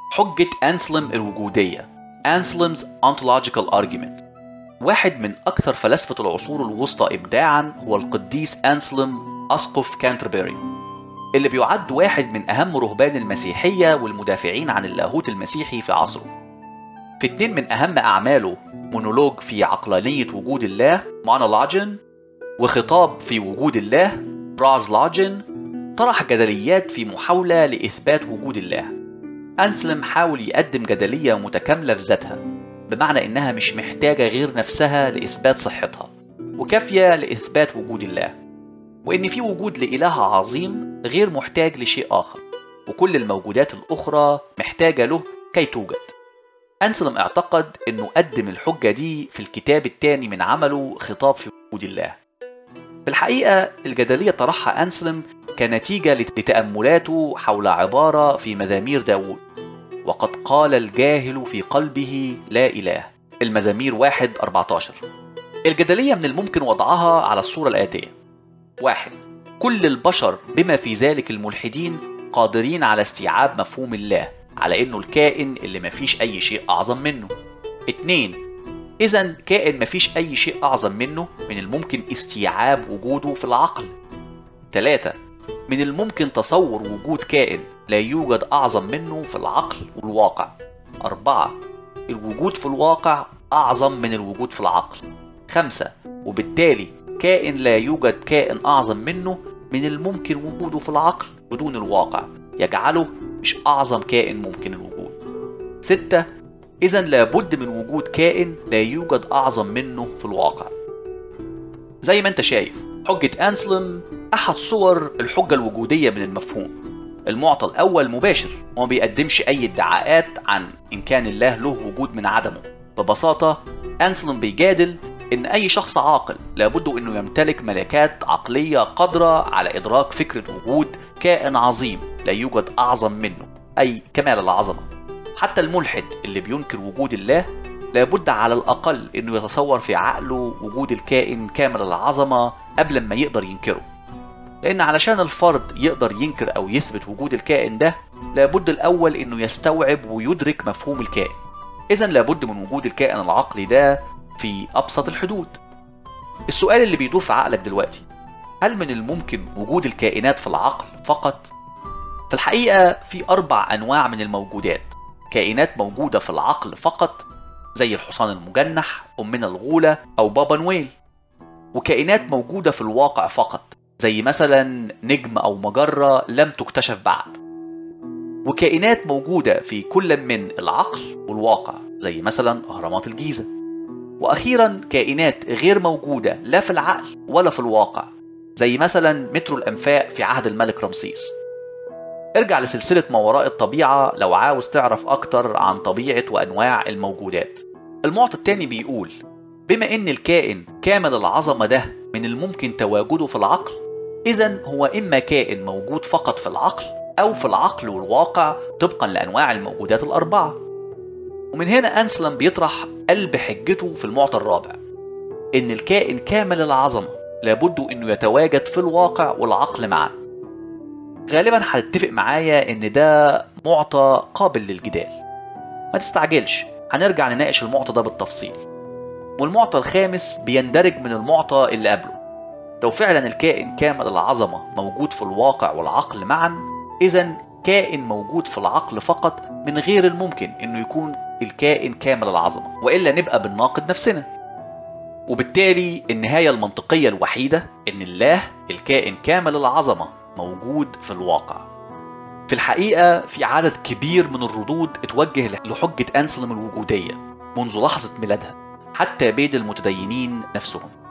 حجة أنسلم الوجودية Anselm's Ontological Argument واحد من أكثر فلاسفة العصور الوسطى إبداعا هو القديس أنسلم أسقف كانتربري اللي بيعد واحد من أهم رهبان المسيحية والمدافعين عن اللاهوت المسيحي في عصره في اتنين من أهم أعماله مونولوج في عقلانية وجود الله مونولوجين وخطاب في وجود الله برازلوجين طرح جدليات في محاولة لإثبات وجود الله أنسلم حاول يقدم جدلية متكاملة في ذاتها بمعنى إنها مش محتاجة غير نفسها لإثبات صحتها وكافية لإثبات وجود الله وإن في وجود لإله عظيم غير محتاج لشيء آخر وكل الموجودات الأخرى محتاجة له كي توجد أنسلم اعتقد أنه قدم الحجة دي في الكتاب الثاني من عمله خطاب في وجود الله في الحقيقة الجدلية طرحها أنسلم كنتيجة لتأملاته حول عبارة في مزامير داوود وقد قال الجاهل في قلبه لا إله المزامير 1 14 الجدلية من الممكن وضعها على الصورة الآتية واحد كل البشر بما في ذلك الملحدين قادرين على استيعاب مفهوم الله على انه الكائن اللي مفيش اي شيء اعظم منه اتنين اذا كائن مفيش اي شيء اعظم منه من الممكن استيعاب وجوده في العقل تلاتة من الممكن تصور وجود كائن لا يوجد اعظم منه في العقل والواقع أربعة الوجود في الواقع أعظم من الوجود في العقل خمسة وبالتالي كائن لا يوجد كائن أعظم منه من الممكن وجوده في العقل بدون الواقع يجعله مش أعظم كائن ممكن الوجود ستة إذا لابد من وجود كائن لا يوجد أعظم منه في الواقع زي ما أنت شايف حجة أنسلم أحد صور الحجة الوجودية من المفهوم المعطى الأول مباشر وما بيقدمش أي ادعاءات عن إن كان الله له وجود من عدمه ببساطة أنسلم بيجادل إن أي شخص عاقل لابد إنه يمتلك ملكات عقلية قادرة على إدراك فكرة وجود كائن عظيم لا يوجد أعظم منه أي كمال العظمة حتى الملحد اللي بينكر وجود الله لابد على الأقل إنه يتصور في عقله وجود الكائن كامل العظمة قبل ما يقدر ينكره لأن علشان الفرد يقدر ينكر أو يثبت وجود الكائن ده لابد الأول إنه يستوعب ويدرك مفهوم الكائن إذا لابد من وجود الكائن العقلي ده في أبسط الحدود السؤال اللي بيدور في عقلك دلوقتي هل من الممكن وجود الكائنات في العقل فقط؟ في الحقيقة في أربع أنواع من الموجودات كائنات موجودة في العقل فقط زي الحصان المجنح أمنا الغولة أو بابا نويل وكائنات موجودة في الواقع فقط زي مثلا نجم أو مجرة لم تكتشف بعد وكائنات موجودة في كل من العقل والواقع زي مثلا أهرامات الجيزة وأخيرا كائنات غير موجودة لا في العقل ولا في الواقع زي مثلا مترو الأنفاق في عهد الملك رمسيس ارجع لسلسلة ما وراء الطبيعة لو عاوز تعرف أكتر عن طبيعة وأنواع الموجودات المعطى التاني بيقول بما إن الكائن كامل العظمة ده من الممكن تواجده في العقل إذا هو إما كائن موجود فقط في العقل أو في العقل والواقع طبقا لأنواع الموجودات الأربعة ومن هنا أنسلم بيطرح قلب حجته في المعطى الرابع إن الكائن كامل العظمة لابد إنه يتواجد في الواقع والعقل معا غالبا هتتفق معايا إن ده معطى قابل للجدال ما تستعجلش هنرجع نناقش المعطى ده بالتفصيل والمعطى الخامس بيندرج من المعطى اللي قبله لو فعلا الكائن كامل العظمة موجود في الواقع والعقل معا إذا كائن موجود في العقل فقط من غير الممكن إنه يكون الكائن كامل العظمة وإلا نبقى بنناقض نفسنا وبالتالي النهاية المنطقية الوحيدة إن الله الكائن كامل العظمة موجود في الواقع في الحقيقة في عدد كبير من الردود اتوجه لحجة أنسلم الوجودية منذ لحظة ميلادها حتى بين المتدينين نفسهم